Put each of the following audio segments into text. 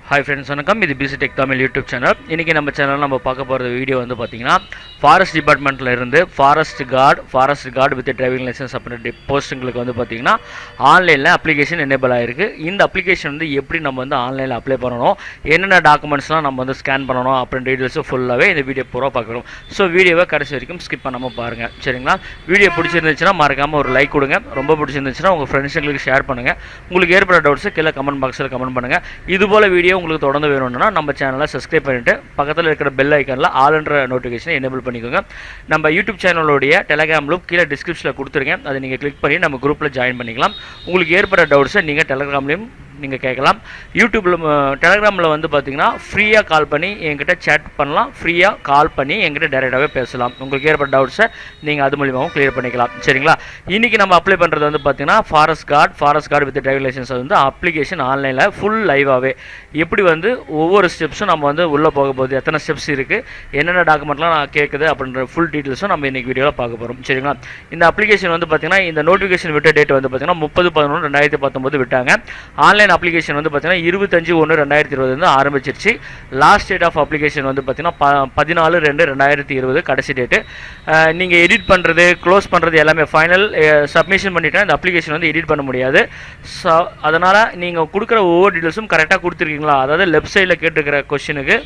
hi friends வணக்கம் இது PC tech Tamil YouTube channel இன்றைக்கி நம்ம சேனல் நம்ம பார்க்க போகிற வீடியோ வந்து பார்த்தீங்கன்னா ஃபாரஸ்ட் டிபார்ட்மெண்ட்டில் இருந்து forest guard forest guard with driving licence அப்படின்ற போஸ்ட்டுங்களுக்கு வந்து பார்த்தீங்கன்னா ஆன்லைனில் அப்ளிகேஷன் எனேபிள் ஆகிருக்கு இந்த அப்ளிகேஷன் வந்து எப்படி நம்ம வந்து ஆன்லைனில் அப்ளை பண்ணணும் என்னென்ன டாக்குமெண்ட்ஸ்லாம் நம்ம வந்து ஸ்கேன் பண்ணணும் அப்படின்ற டீட்டெயில்ஸும் ஃபுல்லாகவே இந்த வீடியோ பூரா பார்க்குறோம் ஸோ வீடியோவை கடைசி வரைக்கும் ஸ்கிப் பண்ணாமல் பாருங்கள் சரிங்களா வீடியோ பிடிச்சிருந்துச்சுன்னா மறக்காமல் ஒரு லைக் கொடுங்க ரொம்ப பிடிச்சிருந்துச்சுன்னா உங்கள் ஃப்ரெண்ட்ஸுங்களுக்கு ஷேர் பண்ணுங்கள் உங்களுக்கு ஏற்பட டவுட்ஸை கீழே கமெண்ட் பாக்ஸில் கமெண்ட் பண்ணுங்கள் இது போல் வீடியோ உங்களுக்கு தொடர்ந்து வேணும்னா நம்ம சேனலை சப்ஸ்கிரைப் பண்ணிவிட்டு பக்கத்தில் இருக்கிற பெல் ஐக்கனில் ஆல்ன்ற நோட்டிஃபிகேஷனை எனேபிள் பண்ணிக்கோங்க நம்ம யூடியூப் சேனலோடைய டெலகிராம் லூப் கீழே டிஸ்கிரிப்ஷனில் கொடுத்துருக்கேன் அதை நீங்கள் கிளிக் பண்ணி நம்ம குரூப்பில் ஜாயின் பண்ணிக்கலாம் உங்களுக்கு ஏற்பட டவுட்ஸை நீங்கள் டெலகிராம்லேயும் நீங்கள் கேட்கலாம் யூடியூப்பில் டெலகிராமில் வந்து பார்த்தீங்கன்னா ஃப்ரீயாக கால் பண்ணி என்கிட்ட சேட் பண்ணலாம் ஃப்ரீயாக கால் பண்ணி என்கிட்ட டைரெக்டாகவே பேசலாம் உங்களுக்கு ஏற்பட்ட டவுட்ஸை நீங்கள் அது மூலியமாகவும் க்ளியர் பண்ணிக்கலாம் சரிங்களா இன்றைக்கி நம்ம அப்ளை பண்ணுறது வந்து பார்த்தீங்கன்னா forest guard forest guard with driving licence வந்து அப்ளிகேஷன் ஆன்லைனில் ஃபுல் லைவாகவே எப்படி வந்து ஒவ்வொரு ஸ்டெப்ஸும் நம்ம வந்து உள்ளே போக போகுது எத்தனை ஸ்டெப்ஸ் இருக்குது என்னென்ன டாக்குமெண்ட்லாம் நான் கேட்குது அப்படின்ற ஃபுல் டீட்டெயில்ஸும் நம்ம இன்றைக்கி வீடியோவில் பார்க்க போகிறோம் சரிங்களா இந்த அப்ளிகேஷன் வந்து பார்த்தீங்கன்னா இந்த நோட்டிஃபிகேஷன் விட்ட டேட் வந்து பார்த்தீங்கன்னா முப்பது பதினொன்று ரெண்டாயிரத்தி பத்தொம்பது விட்டாங்க ஆன்லைன் அப்ளிகேஷன் வந்து பார்த்தீங்கன்னா இருபத்தஞ்சு ஒன்று ரெண்டாயிரத்தி இருபது வந்து ஆரம்பிச்சிருச்சு லாஸ்ட் டேட் ஆஃப் அப்ளிகேஷன் வந்து பார்த்தீங்கன்னா ப பதினாலு ரெண்டு ரெண்டாயிரத்தி இருபது கடைசி டேட்டு நீங்கள் எடிட் பண்ணுறது க்ளோஸ் பண்ணுறது எல்லாமே ஃபைனல் சப்மிஷன் பண்ணிட்டா இந்த அப்ளிகேஷன் வந்து எடிட் பண்ண முடியாது ஸோ அதனால் நீங்கள் கொடுக்குற ஒவ்வொரு டீட்டெயில்ஸும் கரெக்டாக கொடுத்துருக்கீங்களா அதாவது லெஃப்ட் சைடில் கேட்டிருக்கிற கொஷினுக்கு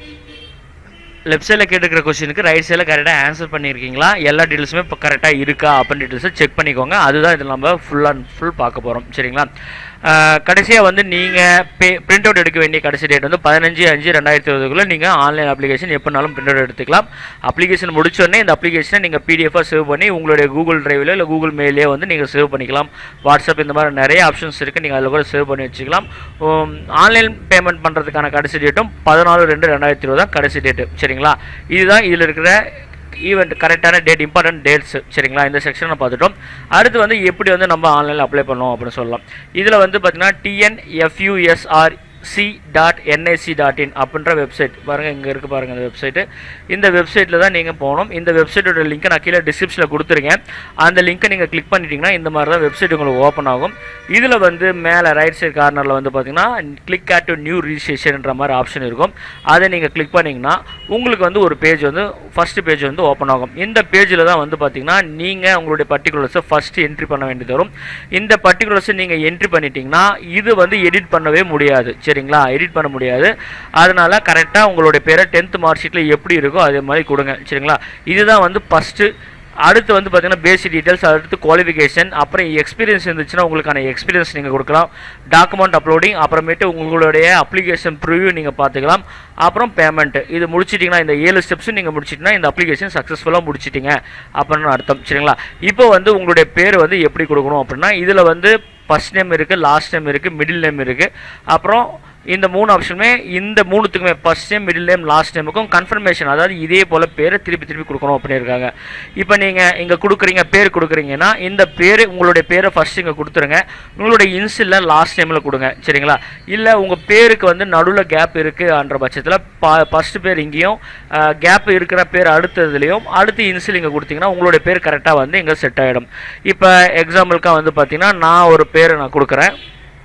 லெஃப்ட் சைடில் கேட்டுக்கிற கொஸ்டினுக்கு ரைட் சைடில் கரெக்டாக ஆன்சர் பண்ணியிருக்கீங்களா எல்லா டீட்டெயில்ஸுமே இப்போ கரெக்டாக இருக்கா அப்படின்னு டீட்டெயில்ஸை செக் பண்ணிக்கோங்க அதுதான் இதில் நம்ம ஃபுல் அண்ட் ஃபுல் பார்க்க போகிறோம் சரிங்களா கடைசியாக வந்து நீங்கள் பே பிரிண்ட் அவுட் எடுக்க வேண்டிய கடைசி டேட் வந்து பதினஞ்சு அஞ்சு ரெண்டாயிரத்தி இருபதுக்குள்ளே நீங்கள் ஆன்லைன் அப்ளிகேஷன் எப்போனாலும் பிரிண்ட் அவுட் எடுத்துக்கலாம் அப்ளிகேஷன் முடிச்சோடனே இந்த அப்ளிகேஷனை நீங்கள் பிடிஎஃபாக சேவ் பண்ணி உங்களுடைய கூகுள் டிரைவில் இல்லை கூகுள் மெயிலே வந்து நீங்கள் சேவ் பண்ணிக்கலாம் வாட்ஸ்அப் இந்த மாதிரி நிறைய ஆப்ஷன்ஸ் இருக்குது நீங்கள் அதில் கூட சேவ் பண்ணி வச்சுக்கலாம் ஆன்லைன் பேமெண்ட் பண்ணுறதுக்கான கடைசி டேட்டும் பதினாலு ரெண்டு ரெண்டாயிரத்தி இருபது தான் கடைசி டேட்டு சரிங்களா இதுதான் இதில் இருக்கிற ஈவெண்ட் கரெக்டான டேட் இம்பார்ட்டன்ட் டேட்ஸ் சரிங்களா இந்த செக்ஷனை பார்த்துட்டோம் அடுத்து வந்து எப்படி வந்து நம்ம ஆன்லைனில் அப்ளை பண்ணோம் அப்படின்னு சொல்லலாம் இதில் வந்து பார்த்தீங்கன்னா TNFUSR C dot NIC dot in அப்படின்ற வெப்சைட் பாருங்கள் இங்கே இருக்குது பாருங்கள் அந்த வெப்சைட்டு இந்த வெப்சைட்டில் தான் நீங்கள் போகணும் இந்த வெப்சைட்டோட லிங்க்கை நான் கீழே டிஸ்கிரிப்ஷனில் கொடுத்துருக்கேன் அந்த லிங்க்கை நீங்கள் கிளிக் பண்ணிட்டீங்கன்னா இந்த மாதிரி தான் வெப்சைட் உங்களுக்கு ஓப்பன் ஆகும் இதில் வந்து மேலே ரைட் சைட் கார்னரில் வந்து பார்த்தீங்கன்னா கிளிக் ஆட் டு நியூ ரிஜிஸ்ட்ரேஷன்ன்ற மாதிரி ஆப்ஷன் இருக்கும் அதை நீங்கள் கிளிக் பண்ணிங்கன்னா உங்களுக்கு வந்து ஒரு பேஜ் வந்து ஃபஸ்ட்டு பேஜ் வந்து ஓப்பன் ஆகும் இந்த பேஜில் தான் வந்து பார்த்தீங்கன்னா நீங்கள் உங்களுடைய பர்டிகுலர்ஸை ஃபஸ்ட்டு என்ட்ரி பண்ண வேண்டியது வரும் இந்த பர்டிகுலர்ஸை நீங்கள் என்ட்ரி பண்ணிட்டீங்கன்னா இது வந்து எடிட் பண்ணவே முடியாது சரிங்களா எடிட் பண்ண முடியாது அதனால் கரெக்டாக உங்களுடைய பேரை டென்த் மார்க் ஷீட்டில் எப்படி இருக்கோ அதே மாதிரி கொடுங்க சரிங்களா இதுதான் வந்து ஃபஸ்ட்டு அடுத்து வந்து பார்த்தீங்கன்னா பேசிக் டீட்டெயில்ஸ் அடுத்து குவாலிஃபிகேஷன் அப்புறம் எக்ஸ்பீரியன்ஸ் இருந்துச்சுன்னா உங்களுக்கான எக்ஸ்பீரியன்ஸ் நீங்கள் கொடுக்கலாம் டாக்குமெண்ட் அப்லோடிங் அப்புறமேட்டு உங்களுடைய அப்ளிகேஷன் ப்ரிவ்யூ நீங்கள் பார்த்துக்கலாம் அப்புறம் பேமெண்ட் இது முடிச்சிட்டிங்கன்னா இந்த ஏழு ஸ்டெப்ஸும் நீங்கள் முடிச்சிட்டிங்கன்னா இந்த அப்ளிகேஷன் சக்ஸஸ்ஃபுல்லாக முடிச்சிட்டிங்க அப்படின்னு அர்த்தம் சரிங்களா இப்போ வந்து உங்களுடைய பேர் வந்து எப்படி கொடுக்கணும் அப்படின்னா இதில் வந்து ஃபஸ்ட் நேம் இருக்குது லாஸ்ட் நேம் இருக்குது மிடில் நேம் இருக்குது அப்புறம் இந்த மூணு ஆப்ஷனுமே இந்த மூணுத்துக்குமே first name middle name last நேமுக்கும் கன்ஃபர்மேஷன் அதாவது இதே போல் பேரை திருப்பி திருப்பி கொடுக்கணும் அப்படின்னு இருக்காங்க இப்போ நீங்கள் இங்கே கொடுக்குறீங்க பேர் கொடுக்குறீங்கன்னா இந்த பேர் உங்களுடைய பேரை ஃபஸ்ட் இங்கே கொடுத்துருங்க உங்களுடைய இன்சிலில் லாஸ்ட் நேமில் கொடுங்க சரிங்களா இல்லை உங்கள் பேருக்கு வந்து நடுவில் கேப் இருக்குன்ற பட்சத்தில் பா ஃபஸ்ட்டு பேர் இங்கேயும் கேப் இருக்கிற பேர் அடுத்ததுலேயும் அடுத்து இன்சில் இங்கே கொடுத்தீங்கன்னா உங்களுடைய பேர் கரெக்டாக வந்து இங்கே செட் ஆகிடும் இப்போ எக்ஸாம்பிளுக்காக வந்து பார்த்தீங்கன்னா நான் ஒரு பேரை நான் கொடுக்குறேன்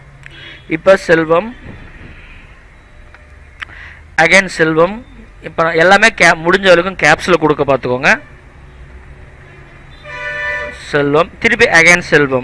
இப்போ செல்வம் அகைன் செல்வம் இப்போ எல்லாமே கேப் முடிஞ்ச வரைக்கும் கேப்ஸில் கொடுக்க பார்த்துக்கோங்க செல்வம் திருப்பி அகைன் செல்வம்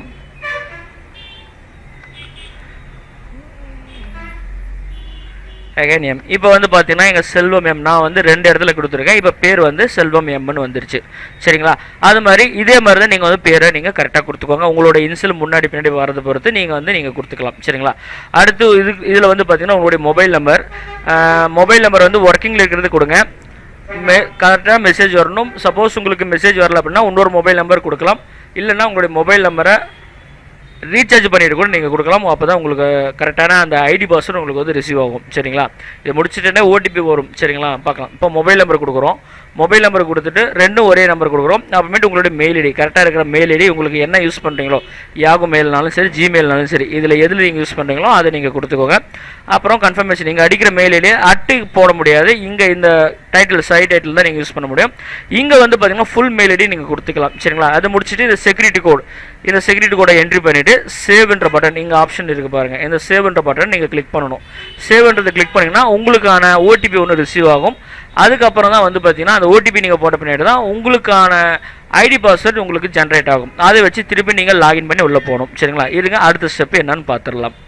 அகைன் எம் இப்போ வந்து பார்த்தீங்கன்னா எங்கள் செல்வம் எம் நான் வந்து ரெண்டு இடத்துல கொடுத்துருக்கேன் இப்போ பேர் வந்து செல்வம் எம்னு வந்துருச்சு சரிங்களா அது மாதிரி இதே மாதிரி தான் நீங்கள் வந்து பேரை நீங்கள் கரெக்டாக கொடுத்துக்கோங்க உங்களோட இன்சில் முன்னாடி பின்னாடி வரதை பொறுத்து நீங்கள் வந்து நீங்கள் கொடுத்துக்கலாம் சரிங்களா அடுத்து இது இதில் வந்து பார்த்தீங்கன்னா உங்களுடைய மொபைல் நம்பர் மொபைல் நம்பர் வந்து ஒர்க்கிங்கில் இருக்கிறது கொடுங்க மெ கரெக்டாக மெசேஜ் வரணும் சப்போஸ் உங்களுக்கு மெசேஜ் வரல அப்படின்னா இன்னொரு மொபைல் நம்பர் கொடுக்கலாம் இல்லைன்னா உங்களுடைய மொபைல் நம்பரை ரீசார்ஜ் பண்ணிட்டு கூட நீங்கள் கொடுக்கலாம் அப்போ தான் உங்களுக்கு கரெக்டான அந்த ஐடி பாஸ்வேர்டு உங்களுக்கு வந்து ரிசீவ் ஆகும் சரிங்களா இதை முடிச்சுட்டே ஓடிபி வரும் சரிங்களா பார்க்கலாம் இப்போ மொபைல் நம்பர் கொடுக்குறோம் மொபைல் நம்பர் கொடுத்துட்டு ரெண்டும் ஒரே நம்பர் கொடுக்குறோம் அப்புறமேட்டு உங்களுடைய மெயில் ஐடி கரெக்டாக இருக்கிற மெயில் ஐடி உங்களுக்கு என்ன யூஸ் பண்ணுறீங்களோ யாகு மெயில்னாலும் சரி ஜிமெயில்னாலும் சரி இதில் எதில் நீங்கள் யூஸ் பண்ணுறீங்களோ அதை நீங்கள் கொடுத்துக்கோங்க அப்புறம் கன்ஃபர்மேஷன் நீங்கள் அடிக்கிற மெயில் ஐடி அட்டு போட முடியாது இங்கே இந்த டைட்டில் சைட் டைட்டில் தான் நீங்கள் யூஸ் பண்ண முடியும் இங்கே வந்து பார்த்தீங்கன்னா ஃபுல் மெயில் ஐடி நீங்கள் கொடுத்துக்கலாம் சரிங்களா அதை முடிச்சுட்டு இந்த செக்யூரிட்டி கோட் இந்த செக்யூரிட்டி கோடை என்ட்ரி பண்ணிவிட்டு சேவ்ன்ற பட்டன் இங்கே ஆப்ஷன் இருக்குது பாருங்கள் இந்த சேவ்ன்ற பட்டன் நீங்கள் கிளிக் பண்ணணும் சேவ்ன்றதை கிளிக் பண்ணிங்கன்னா உங்களுக்கான ஓடிபி ஒன்று ரிசீவ் ஆகும் அதுக்கப்புறம் தான் வந்து பார்த்தீங்கன்னா அந்த ஓடிபி நீங்கள் போட்ட பின்னாடி தான் உங்களுக்கான ஐடி பாஸ்வேர்டு உங்களுக்கு ஜென்ரேட் ஆகும் அதை வச்சு திருப்பி நீங்கள் லாகின் பண்ணி உள்ளே போகணும் சரிங்களா இருங்க அடுத்த ஸ்டெப் என்னன்னு பார்த்துடலாம்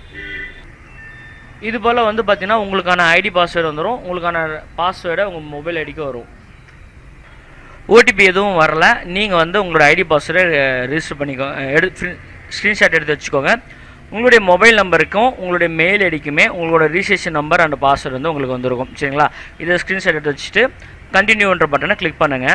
இது போல் வந்து பார்த்தீங்கன்னா உங்களுக்கான ஐடி பாஸ்வேர்டு வந்துடும் உங்களுக்கான பாஸ்வேர்டை உங்கள் மொபைல் ஐடிக்கு வரும் ஓடிபி எதுவும் வரல நீங்கள் வந்து உங்களோட ஐடி பாஸ்வேர்டை ரிஜிஸ்டர் பண்ணிக்கோ எடு ஸ்க்ரீன்ஷாட் எடுத்து வச்சுக்கோங்க உங்களுடைய மொபைல் நம்பருக்கும் உங்களுடைய மெயில் ஐடிக்குமே உங்களோட ரிஜிஸ்ட்ரேஷன் நம்பர் அண்ட் பாஸ்வேர்டு வந்து உங்களுக்கு வந்துருக்கும் சரிங்களா இதை ஸ்க்ரீன்ஷாட் எடுத்து வச்சுட்டு கண்டினியூன்ற பட்டனை கிளிக் பண்ணுங்கள்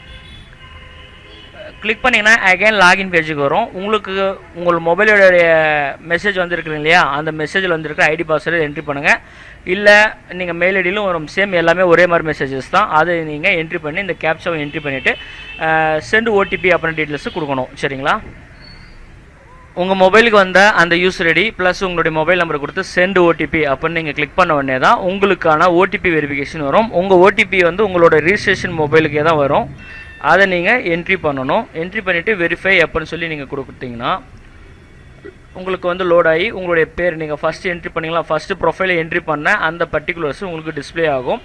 கிளிக் பண்ணிங்கன்னா அகைன் லாகின் பேஜுக்கு வரும் உங்களுக்கு உங்கள் மொபைலோடைய மெசேஜ் வந்திருக்கு இல்லையா அந்த மெசேஜில் வந்திருக்கிற ஐடி பாஸ்வேர்டு என்ட்ரி பண்ணுங்கள் இல்லை நீங்கள் மெயில் ஐடியிலும் வரும் சேம் எல்லாமே ஒரே மாதிரி மெசேஜஸ் தான் அதை நீங்கள் என்ட்ரி பண்ணி இந்த கேப்சாவை என்ட்ரி பண்ணிவிட்டு சென்ட் ஓடிபி அப்படின்னு டீட்டெயில்ஸ் கொடுக்கணும் சரிங்களா உங்கள் மொபைலுக்கு வந்த அந்த யூசர் ஐடி ப்ளஸ் உங்களுடைய மொபைல் நம்பர் கொடுத்து சென்ட் ஓடிபி அப்படின்னு நீங்கள் கிளிக் பண்ண உடனே தான் உங்களுக்கான ஓடிபி வெரிஃபிகேஷன் வரும் உங்கள் ஓடிபி வந்து உங்களோட ரிஜிஸ்ட்ரேஷன் மொபைலுக்கே தான் வரும் அதை நீங்கள் என்ட்ரி பண்ணணும் என்ட்ரி பண்ணிவிட்டு வெரிஃபை அப்படின்னு சொல்லி நீங்கள் கொடுத்தீங்கன்னா உங்களுக்கு வந்து லோட் ஆகி உங்களுடைய பேர் நீங்கள் ஃபஸ்ட்டு என்ட்ரி பண்ணீங்களா ஃபஸ்ட்டு ப்ரொஃபைலை என்ட்ரி பண்ண அந்த பர்டிகுலர்ஸ் உங்களுக்கு டிஸ்ப்ளே ஆகும்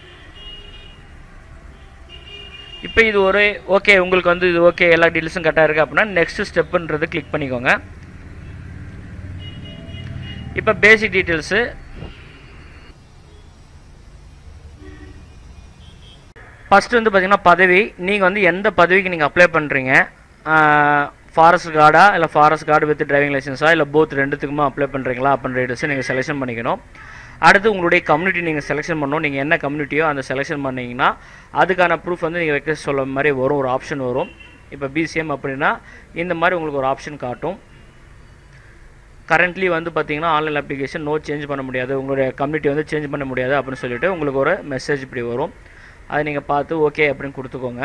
இப்போ இது ஒரு ஓகே உங்களுக்கு வந்து இது ஓகே எல்லா டீட்டெயில்ஸும் கரெக்டாக இருக்குது அப்படின்னா நெக்ஸ்ட் ஸ்டெப்புன்றது கிளிக் பண்ணிக்கோங்க இப்போ பேசிக் டீட்டெயில்ஸு ஃபஸ்ட்டு வந்து பார்த்தீங்கன்னா பதவி நீங்கள் வந்து எந்த பதவிக்கு நீங்கள் அப்ளை பண்ணுறீங்க ஃபாரஸ்ட் கார்டா இல்லை ஃபாரஸ்ட் கார்டு வித் டிரைவிங் லைசன்ஸா இல்லை போத் ரெண்டுத்துக்குமா அப்ளை பண்ணுறீங்களா அப்படின்ற டீட்டெயில்ஸை நீங்கள் செலெக்ஷன் பண்ணிக்கணும் அடுத்து உங்களுடைய கம்யூனிட்டி நீங்கள் செலெக்ஷன் பண்ணணும் நீங்கள் என்ன கம்யூனிட்டியோ அந்த செலெக்ஷன் பண்ணீங்கன்னா அதுக்கான ப்ரூஃப் வந்து நீங்கள் வைக்க சொல்ல மாதிரி வரும் ஒரு ஆப்ஷன் வரும் இப்போ பிசிஎம் அப்படின்னா இந்த மாதிரி உங்களுக்கு ஒரு ஆப்ஷன் காட்டும் கரண்ட்லி வந்து பார்த்தீங்கன்னா ஆன்லைன் அப்ளிகேஷன் நோ சேஞ்ச் பண்ண முடியாது உங்களுடைய கம்யூனிட்டி வந்து சேஞ்ச் பண்ண முடியாது அப்படின்னு சொல்லிட்டு உங்களுக்கு ஒரு மெசேஜ் இப்படி வரும் அதை நீங்கள் பார்த்து ஓகே அப்படின்னு கொடுத்துக்கோங்க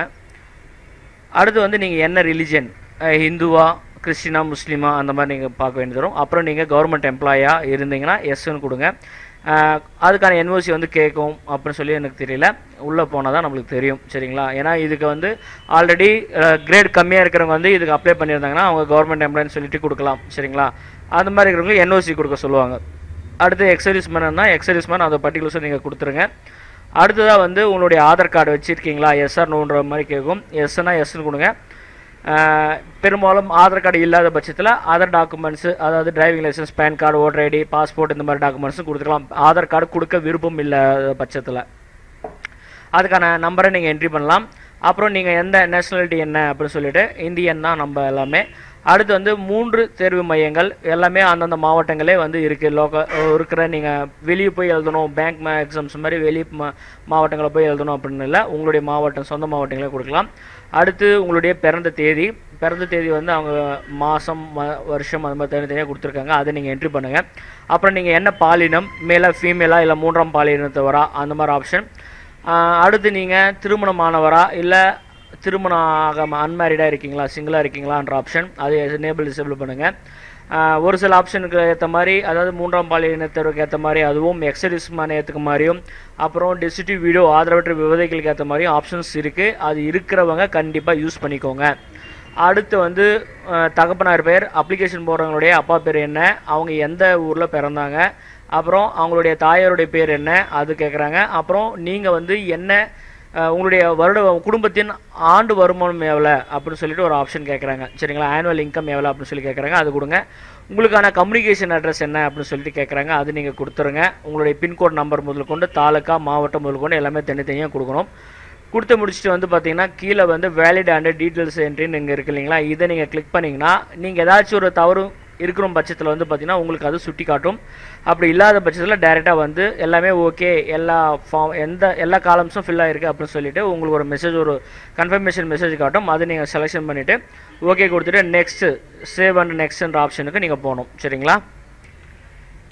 அடுத்து வந்து நீங்கள் என்ன ரிலிஜன் ஹிந்துவா கிறிஸ்டினா முஸ்லீமா அந்த மாதிரி நீங்கள் பார்க்க வேண்டியது வரும் அப்புறம் நீங்கள் கவர்மெண்ட் எம்ப்ளாயாக இருந்தீங்கன்னா எஸ்ன்னு கொடுங்க அஹ், அதுக்கான என்ஓசி வந்து கேட்கும் அப்படின்னு சொல்லி எனக்கு தெரியல உள்ளே போனால் தான் நம்மளுக்கு தெரியும் சரிங்களா ஏன்னா இதுக்கு வந்து ஆல்ரெடி கிரேட் கம்மியாக இருக்கிறவங்க வந்து இதுக்கு அப்ளை பண்ணியிருந்தாங்கன்னா அவங்க கவர்மெண்ட் எம்ப்ளாயின்னு சொல்லிட்டு கொடுக்கலாம் சரிங்களா அந்த மாதிரி இருக்கிறவங்க என்ஓசி கொடுக்க சொல்லுவாங்க அடுத்து எக்ஸர்வீஸ் மேனா எக்ஸர்வீஸ் மேன் அந்த பர்டிகுலர்ஸை நீங்கள் கொடுத்துருங்க அடுத்ததாக வந்து உங்களுடைய ஆதார் கார்டு வச்சுருக்கீங்களா எஸ்ஆர் நோன்ற மாதிரி கேட்கும் எஸ்னா எஸ்ன்னு கொடுங்க ஆஹ் பெரும்பாலும் ஆதார் கார்டு இல்லாத பட்சத்தில் அதர் டாக்குமெண்ட்ஸு அதாவது driving licence PAN card voter ID passport இந்த மாதிரி டாக்குமெண்ட்ஸும் கொடுத்துக்கலாம் ஆதார் கார்டு கொடுக்க விருப்பம் இல்லாத பட்சத்தில் அதுக்கான நம்பரை நீங்கள் என்ட்ரி பண்ணலாம் அப்புறம் நீங்கள் எந்த நேஷ்னாலிட்டி என்ன அப்படின்னு சொல்லிட்டு இந்தியன் தான் நம்ம எல்லாமே அடுத்து வந்து மூன்று தேர்வு மையங்கள் எல்லாமே அந்தந்த மாவட்டங்களே வந்து இருக்குது லோக்க இருக்கிற நீங்கள் வெளியே போய் எழுதணும் பேங்க் எக்ஸாம்ஸ் மாதிரி வெளியே மா மாவட்டங்களில் போய் எழுதணும் அப்படின்னு இல்லை உங்களுடைய மாவட்டம் சொந்த மாவட்டங்களே கொடுக்கலாம் அடுத்து உங்களுடைய பிறந்த தேதி பிறந்த தேதி வந்து அவங்க மாதம் ம வருஷம் அது மாதிரி தனித்தனியாக கொடுத்துருக்காங்க அதை நீங்கள் என்ட்ரி பண்ணுங்கள் அப்புறம் நீங்கள் என்ன பாலினம் மேலே ஃபீமேலா இல்லை மூன்றாம் பாலினத்தவரா அந்த மாதிரி ஆப்ஷன் அடுத்து நீங்கள் திருமணமானவரா இல்லை திருமணம் ஆகாம அன்மேரிடாக இருக்கீங்களா சிங்கிளாக இருக்கீங்களான்ற ஆப்ஷன் அது எனேபிள் டிசேபிள் பண்ணுங்கள் ஒரு சில ஆப்ஷனுக்கு ஏற்ற மாதிரி அதாவது மூன்றாம் பாலினத்தவருக்கு ஏற்ற மாதிரி அதுவும் எக்ஸரிஸ் மானியத்துக்கு மாதிரியும் அப்புறம் டெசிட்டிவ் வீடியோ ஆதரவற்ற விவதைகளுக்கு ஏற்ற மாதிரியும் ஆப்ஷன்ஸ் இருக்குது அது இருக்கிறவங்க கண்டிப்பாக யூஸ் பண்ணிக்கோங்க அடுத்து வந்து அஹ், தகப்பனார் பேர் அப்ளிகேஷன் போடுறவங்களுடைய அப்பா பேர் என்ன அவங்க எந்த ஊரில் பிறந்தாங்க அப்புறம் அவங்களுடைய தாயாருடைய பேர் என்ன அது கேட்குறாங்க அப்புறம் நீங்கள் வந்து என்ன அஹ், உங்களுடைய வருட குடும்பத்தின் ஆண்டு வருமானம் எவ்வளோ அப்படின்னு சொல்லிட்டு ஒரு ஆப்ஷன் கேட்குறாங்க சரிங்களா ஆனுவல் இன்கம் எவ்வளோ அப்படின்னு சொல்லி கேட்குறாங்க அது கொடுங்க உங்களுக்கான கம்யூனிகேஷன் அட்ரஸ் என்ன அப்படின்னு சொல்லிட்டு கேட்குறாங்க அது நீங்கள் கொடுத்துருங்க உங்களுடைய பின்கோட் நம்பர் முதல் கொண்டு தாலுக்கா மாவட்டம் முதல் கொண்டு எல்லாமே தனித்தனியாக கொடுக்கணும் கொடுத்து முடிச்சுட்டு வந்து பார்த்தீங்கன்னா கீழே வந்து வேலிட் அண்ட் டீட்டெயில்ஸ் என்ட்ரின்னு இங்கே இருக்கு இல்லைங்களா இதை நீங்கள் கிளிக் பண்ணிங்கன்னா நீங்கள் ஏதாச்சும் ஒரு தவறு இருக்கிற பட்சத்தில் வந்து பார்த்தீங்கன்னா உங்களுக்கு அது சுட்டி காட்டும் அப்படி இல்லாத பட்சத்தில் டேரெக்டாக வந்து எல்லாமே ஓகே எல்லா ஃபார்ம் எந்த எல்லா காலம்ஸும் ஃபில் ஆகிருக்கு அப்படின்னு சொல்லிட்டு உங்களுக்கு ஒரு மெசேஜ் ஒரு கன்ஃபர்மேஷன் மெசேஜ் காட்டும் அதை நீங்கள் செலெக்ஷன் பண்ணிவிட்டு ஓகே கொடுத்துட்டு நெக்ஸ்ட்டு சேவ் அண்ட் நெக்ஸ்ட்ன்ற ஆப்ஷனுக்கு நீங்கள் போகணும் சரிங்களா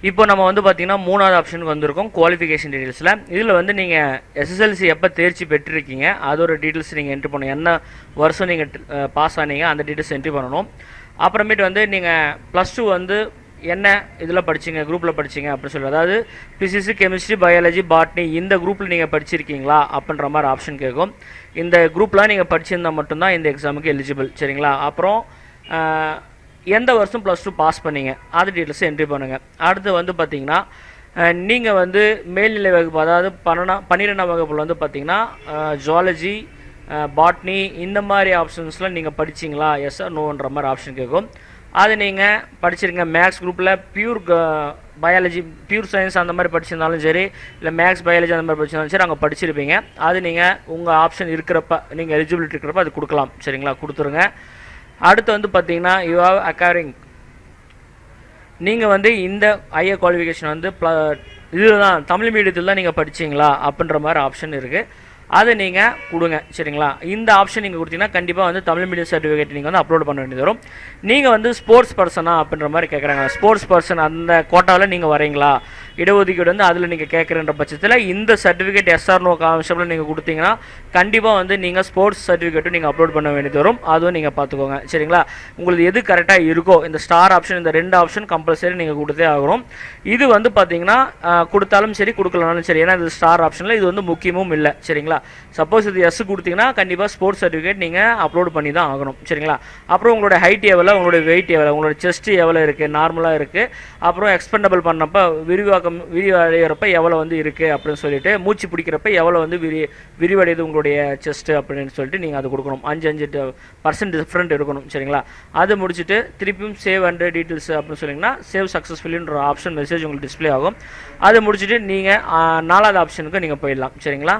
இப்போ நம்ம வந்து பார்த்தீங்கன்னா மூணாவது ஆப்ஷனுக்கு வந்திருக்கோம் குவாலிஃபிகேஷன் டீட்டெயில்ஸில் இதில் வந்து நீங்கள் எஸ்எஸ்எல்சி எப்போ தேர்ச்சி பெற்றிருக்கீங்க அதோட டீட்டெயில்ஸ் நீங்கள் என்ட்ரி பண்ணணும் என்ன வருஷம் நீங்கள் பாஸ் ஆனீங்க அந்த டீட்டெயில்ஸ் என்ட்ரி பண்ணணும் அப்புறமேட்டு வந்து நீங்கள் ப்ளஸ் டூ வந்து என்ன இதில் படிச்சீங்க குரூப்பில் படிச்சீங்க அப்படின்னு சொல்லி அதாவது பிசிக்ஸ் கெமிஸ்ட்ரி பயாலஜி பாட்னி இந்த குரூப்பில் நீங்கள் படிச்சிருக்கீங்களா அப்படின்ற மாதிரி ஆப்ஷன் கேட்கும் இந்த குரூப்லாம் நீங்கள் படிச்சிருந்தா மட்டும்தான் இந்த எக்ஸாமுக்கு எலிஜிபிள் சரிங்களா அப்புறம் ஆஹ், எந்த வருஷம் ப்ளஸ் டூ பாஸ் பண்ணீங்க அது டீட்டெயில்ஸ் என்ட்ரி பண்ணுங்கள் அடுத்து வந்து பார்த்தீங்கன்னா நீங்கள் வந்து மேல்நிலை வகுப்பு அதாவது பன்னெண்டாம் பன்னிரெண்டாம் வகுப்பில் வந்து பார்த்தீங்கன்னா ஜுவாலஜி பாட்னி இந்த மாதிரி ஆப்ஷன்ஸ்லாம் நீங்கள் படிச்சீங்களா எஸ் நோன்ற மாதிரி ஆப்ஷன் கேட்கும் அது நீங்கள் படிச்சிருங்க மேக்ஸ் குரூப்பில் பியூர் பயாலஜி பியூர் சயின்ஸ் அந்த மாதிரி படிச்சிருந்தாலும் சரி இல்லை மேக்ஸ் பயாலஜி அந்த மாதிரி படிச்சிருந்தாலும் சரி அங்கே படிச்சிருப்பீங்க அது நீங்கள் உங்கள் ஆப்ஷன் இருக்கிறப்ப நீங்கள் எலிஜிபிலிட்டி இருக்கிறப்ப அது கொடுக்கலாம் சரிங்களா கொடுத்துருங்க அடுத்து வந்து பார்த்தீங்கன்னா யூ ஹாவ் அக்காரிங் நீங்கள் வந்து இந்த ஐஏ குவாலிஃபிகேஷன் வந்து ப்ள இதுதான் தமிழ் மீடியத்தில் தான் நீங்கள் படிச்சீங்களா அப்படின்ற மாதிரி ஆப்ஷன் இருக்குது அதை நீங்கள் கொடுங்க சரிங்களா இந்த ஆப்ஷன் நீங்கள் கொடுத்தீங்கன்னா கண்டிப்பாக வந்து தமிழ் மீடியம் சர்டிஃபிகேட் நீங்கள் வந்து அப்லோட் பண்ண வேண்டியது வரும் நீங்கள் வந்து ஸ்போர்ட்ஸ் பர்சனா அப்படின்ற மாதிரி கேட்குறாங்க ஸ்போர்ட்ஸ் பர்சன் அந்த கோட்டாவில் நீங்கள் வரீங்களா இடஒதுக்கீடு வந்து அதில் நீங்கள் கேட்குறன்ற பட்சத்தில் இந்த சர்டிஃபிகேட் எஸ்ஆர்னோ கான்செப்டில் நீங்கள் கொடுத்தீங்கன்னா கண்டிப்பாக வந்து நீங்கள் ஸ்போர்ட்ஸ் சர்டிஃபிகேட்டும் நீங்கள் அப்லோட் பண்ண வேண்டியது வரும் அதுவும் நீங்கள் பார்த்துக்கோங்க சரிங்களா உங்களுக்கு எது கரெக்டாக இருக்கோ இந்த ஸ்டார் ஆப்ஷன் இந்த ரெண்டு ஆப்ஷன் கம்பல்சரி நீங்கள் கொடுத்தே ஆகணும் இது வந்து பார்த்தீங்கன்னா ஆஹ், கொடுத்தாலும் சரி கொடுக்கலனாலும் சரி ஏன்னா இது ஸ்டார் ஆப்ஷனில் இது வந்து முக்கியமும் இல்லை சரிங்களா சப்போஸ் இது எஸ் கொடுத்தீங்கன்னா கண்டிப்பாக ஸ்போர்ட்ஸ் சர்டிஃபிகேட் நீங்கள் அப்லோட் பண்ணி தான் ஆகணும் சரிங்களா அப்புறம் உங்களோட ஹைட் எவ்வளோ உங்களோட வெயிட் எவ்வளோ உங்களோட செஸ்ட் எவ்வளோ இருக்குது நார்மலாக இருக்குது அப்புறம் எக்ஸ்பெண்டபிள் பண்ணப்போ விரிவாக்கம் விரிவடைகிறப்ப எவ்வளோ வந்து இருக்குது அப்படின்னு சொல்லிட்டு மூச்சு பிடிக்கிறப்ப எவ்வளோ வந்து விரி விரிவடையுது உங்களுடைய செஸ்ட் அப்படின்னு சொல்லிட்டு நீங்கள் அது கொடுக்கணும் அஞ்சு அஞ்சு பர்சன்ட் டிஃப்ரெண்ட் இருக்கணும் சரிங்களா அது முடிச்சுட்டு திருப்பியும் சேவ் அண்ட் டீட்டெயில்ஸ் அப்படின்னு சொன்னீங்கன்னா சேவ் சக்ஸஸ்ஃபுல்லின்ற ஆப்ஷன் மெசேஜ் உங்களுக்கு டிஸ்ப்ளே ஆகும் அதை முடிச்சுட்டு நீங்கள் நாலாவது ஆப்ஷனுக்கு நீங்கள் போயிடலாம் சரிங்களா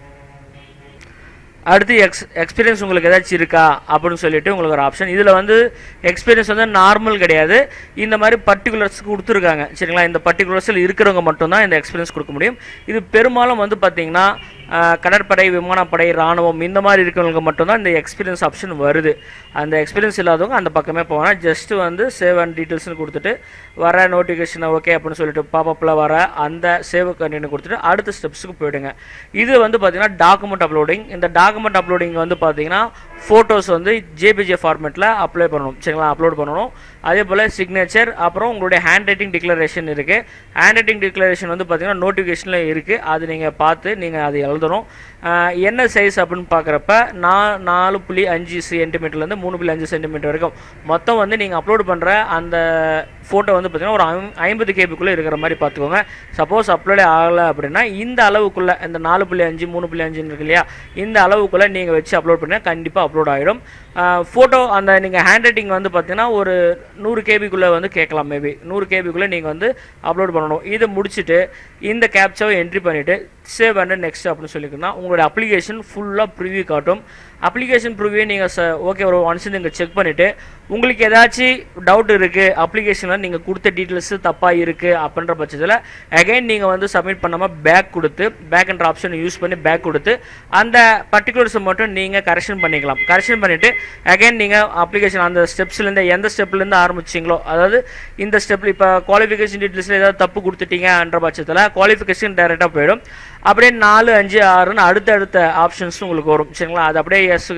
அடுத்து எக்ஸ் எக்ஸ்பீரியன்ஸ் உங்களுக்கு ஏதாச்சும் இருக்கா அப்படின்னு சொல்லிட்டு உங்களுக்கு ஒரு ஆப்ஷன் இதில் வந்து எக்ஸ்பீரியன்ஸ் வந்து நார்மல் கிடையாது இந்த மாதிரி பர்டிகுலர்ஸ் கொடுத்துருக்காங்க சரிங்களா இந்த பர்டிகுலர்ஸில் இருக்கிறவங்க மட்டும்தான் இந்த எக்ஸ்பீரியன்ஸ் கொடுக்க முடியும் இது பெரும்பாலும் வந்து பார்த்தீங்கன்னா ஆஹ், கடற்படை விமானப்படை இராணுவம் இந்த மாதிரி இருக்கிறவங்களுக்கு மட்டும்தான் இந்த எக்ஸ்பீரியன்ஸ் ஆப்ஷன் வருது அந்த எக்ஸ்பீரியன்ஸ் இல்லாதவங்க அந்த பக்கமே போவாங்க ஜஸ்ட் வந்து சேவ் அண்ட் டீட்டெயில்ஸ்னு கொடுத்துட்டு வர நோட்டிஃபிகேஷன் ஓகே அப்படின்னு சொல்லிட்டு பாப்பப்பில் வர அந்த சேவ் கண்டினியூ கொடுத்துட்டு அடுத்த ஸ்டெப்ஸுக்கு போயிடுங்க இது வந்து பார்த்தீங்கன்னா டாக்குமெண்ட் அப்லோடிங் இந்த டாக்குமெண்ட் அப்லோடிங் வந்து பார்த்தீங்கன்னா ஃபோட்டோஸ் வந்து ஜேபிஜே ஃபார்மேட்டில் அப்ளை பண்ணணும் சரிங்களா அப்லோட் பண்ணணும் அதே போல் சிக்னேச்சர் அப்புறம் உங்களுடைய ஹேண்ட் ரைட்டிங் டிக்ளரேஷன் இருக்குது ஹேண்ட் ரைட்டிங் டிக்ளரேஷன் வந்து பார்த்தீங்கன்னா நோட்டிஃபிகேஷனில் இருக்குது அது நீங்கள் பார்த்து நீங்கள் அது எழுதணும் ஆஹ் என்ன சைஸ் அப்படின்னு பார்க்குறப்ப நா நாலு புள்ளி அஞ்சு சென்டிமீட்டர்லேருந்து மூணு புள்ளி அஞ்சு சென்டிமீட்டர் வரைக்கும் மொத்தம் வந்து நீங்கள் அப்லோட் பண்ணுற அந்த ஃபோட்டோ வந்து பார்த்தீங்கன்னா ஒரு ஐம்- ஐம்பது கேபிக்குள்ளே இருக்கிற மாதிரி பார்த்துக்கோங்க சப்போஸ் அப்லோடே ஆகலை அப்படின்னா இந்த அளவுக்குள்ளே இந்த நாலு புள்ளி அஞ்சு மூணு புள்ளி அஞ்சுன்னு இருக்கு இல்லையா இந்த அளவுக்குள்ளே நீங்கள் வச்சு அப்லோட் பண்ணால் கண்டிப்பாக அப்லோட் ஆகிடும் ஃபோட்டோ அந்த நீங்கள் ஹேண்ட் ரைட்டிங் வந்து பார்த்தீங்கன்னா ஒரு நூறு கேபிக்குள்ளே வந்து கேட்கலாம் மேபி நூறு கேபிக்குள்ளே நீங்கள் வந்து அப்லோட் பண்ணணும் இதை முடிச்சுட்டு இந்த கேப்சாவை என்ட்ரி பண்ணிவிட்டு சேவ் அண்ட் நெக்ஸ்ட் அப்படின்னு சொல்லிக்கணும்னா உங்களோட அப்ளிகேஷன் ஃபுல்லாக ப்ரிவியூ காட்டும் அப்ளிகேஷன் ப்ரிவியூ நீங்கள் ச ஓகே ஒரு ஒன்ஸ் நீங்கள் செக் பண்ணிவிட்டு உங்களுக்கு ஏதாச்சும் டவுட் இருக்குது அப்ளிகேஷனில் நீங்கள் கொடுத்த டீட்டெயில்ஸு தப்பாக இருக்குது அப்படின்ற பட்சத்தில் அகைன் நீங்கள் வந்து சப்மிட் பண்ணாமல் பேக் கொடுத்து பேக் என்ற ஆப்ஷன் யூஸ் பண்ணி பேக் கொடுத்து அந்த பர்டிகுலர்ஸை மட்டும் நீங்கள் கரெக்ஷன் பண்ணிக்கலாம் கரெக்ஷன் பண்ணிவிட்டு அகைன் நீங்கள் அப்ளிகேஷன் அந்த ஸ்டெப்ஸ்லேருந்து எந்த ஸ்டெப்லேருந்து ஆரம்பிச்சிங்களோ அதாவது இந்த ஸ்டெப்பில் இப்போ குவாலிஃபிகேஷன் டீட்டெயில்ஸில் ஏதாவது தப்பு கொடுத்துட்டீங்கன்ற பட்சத்தில் குவாலிஃபிகேஷன் டைரெக்டாக போயிடும் அப்படியே நாலு அஞ்சு ஆறுன்னு அடுத்தடுத்த ஆப்ஷன்ஸ் உங்களுக்கு வரும் சரிங்களா அது அப்படியே எஸ்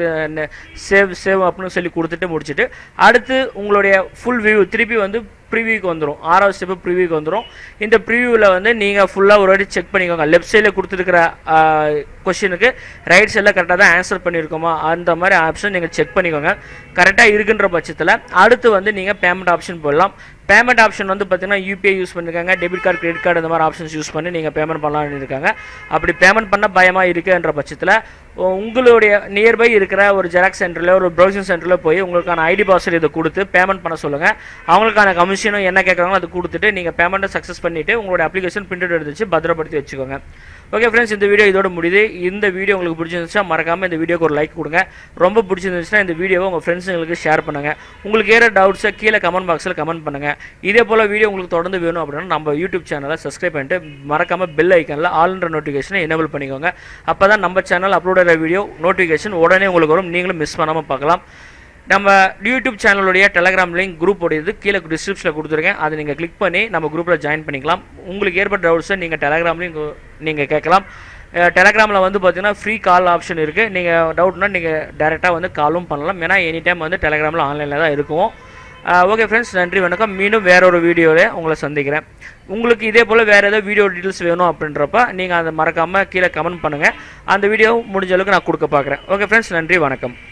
சேவ் சேவ் அப்படின்னு சொல்லி கொடுத்துட்டு முடிச்சுட்டு அடுத்து உங்களுடைய ஃபுல் வியூ திருப்பி வந்து ப்ரிவியூக்கு வந்துடும் ஆறாவது ஸ்டெப்பு ப்ரிவியூக்கு வந்துடும் இந்த ப்ரிவியூவில் வந்து நீங்கள் ஃபுல்லாக ஒரு வாட்டி செக் பண்ணிக்கோங்க லெஃப்ட் சைடில் கொடுத்துருக்கிற கொஷினுக்கு ரைட் சைடில் கரெக்டாக தான் ஆன்சர் பண்ணியிருக்கோமா அந்த மாதிரி ஆப்ஷன் நீங்கள் செக் பண்ணிக்கோங்க கரெக்டாக இருக்குன்ற பட்சத்தில் அடுத்து வந்து நீங்கள் பேமெண்ட் ஆப்ஷன் போடலாம் பேமெண்ட் ஆப்ஷன் வந்து பார்த்தீங்கன்னா யூபிஐ யூஸ் பண்ணிருக்காங்க டெபிட் கார்டு கிரெடிட் கார்டு இந்த மாதிரி ஆப்ஷன்ஸ் யூஸ் பண்ணி நீங்கள் பேமெண்ட் பண்ணலாம்னு இருக்காங்க அப்படி பேமெண்ட் பண்ண பயமாக இருக்குன்ற பட்சத்தில் உங்களுடைய நியர்பை இருக்கிற ஒரு ஜெராக்ஸ் சென்டரில் ஒரு ப்ரௌசிங் சென்டரில் போய் உங்களுக்கான ஐடி பாஸ்வேர்டு இதை கொடுத்து பேமெண்ட் பண்ண சொல்லுங்கள் அவங்களுக்கான கமிஷனும் என்ன கேட்குறாங்களோ அதை கொடுத்துட்டு நீங்கள் பேமெண்ட்டை சக்ஸஸ் பண்ணிவிட்டு உங்களோட அப்ளிகேஷன் பிரிண்ட் எடுத்து வச்சு பத்திரப்படுத்தி வச்சுக்கோங்க ஓகே ஃப்ரெண்ட்ஸ் இந்த வீடியோ இதோட முடியுது இந்த வீடியோ உங்களுக்கு பிடிச்சிருந்துச்சா மறக்காமல் இந்த வீடியோக்கு ஒரு லைக் கொடுங்க ரொம்ப பிடிச்சிருந்துச்சுன்னா இந்த வீடியோவை உங்கள் ஃப்ரெண்ட்ஸுங்களுக்கு ஷேர் பண்ணுங்கள் உங்களுக்கு ஏற டவுட்ஸை கீழே கமெண்ட் பாக்ஸில் கமெண்ட் பண்ணுங்கள் இதே போல் வீடியோ உங்களுக்கு தொடர்ந்து வேணும் அப்படின்னா நம்ம யூடியூப் சேனலை சப்ஸ்கிரைப் பண்ணிட்டு மறக்காமல் பெல் ஐக்கனில் ஆல்ன்ற நோட்டிஃபிகேஷனை எனேபிள் பண்ணிக்கோங்க அப்போ தான் நம்ம சேனல் அப்லோட் ஆகிற வீடியோ நோட்டிஃபிகேஷன் உடனே உங்களுக்கு வரும் நீங்களும் மிஸ் பண்ணாமல் பார்க்கலாம் நம்ம யூடியூப் சேனலுடைய டெலகிராம் லிங்க் குரூப் உடையது கீழே டிஸ்கிரிப்ஷனில் கொடுத்துருக்கேன் அதை நீங்கள் கிளிக் பண்ணி நம்ம குரூப்பில் ஜாயின் பண்ணிக்கலாம் உங்களுக்கு ஏற்பட்ட டவுட்ஸை நீங்கள் டெலகிராம்லேயும் நீங்கள் கேட்கலாம் டெலகிராமில் வந்து பார்த்தீங்கன்னா ஃப்ரீ கால் ஆப்ஷன் இருக்குது நீங்கள் டவுட்னா நீங்கள் டேரெக்டாக வந்து காலும் பண்ணலாம் ஏன்னா எனி டைம் வந்து டெலகிராமில் ஆன்லைனில் தான் இருக்கும் ஓகே ஃப்ரெண்ட்ஸ் நன்றி வணக்கம் மீண்டும் வேற ஒரு வீடியோவில் உங்களை சந்திக்கிறேன் உங்களுக்கு இதே போல் வேறு ஏதாவது வீடியோ டீட்டெயில்ஸ் வேணும் அப்படின்றப்ப நீங்கள் அதை மறக்காமல் கீழே கமெண்ட் பண்ணுங்கள் அந்த வீடியோ முடிஞ்ச அளவுக்கு நான் கொடுக்க பார்க்குறேன் ஓகே ஃப்ரெண்ட்ஸ் நன்றி வணக்கம்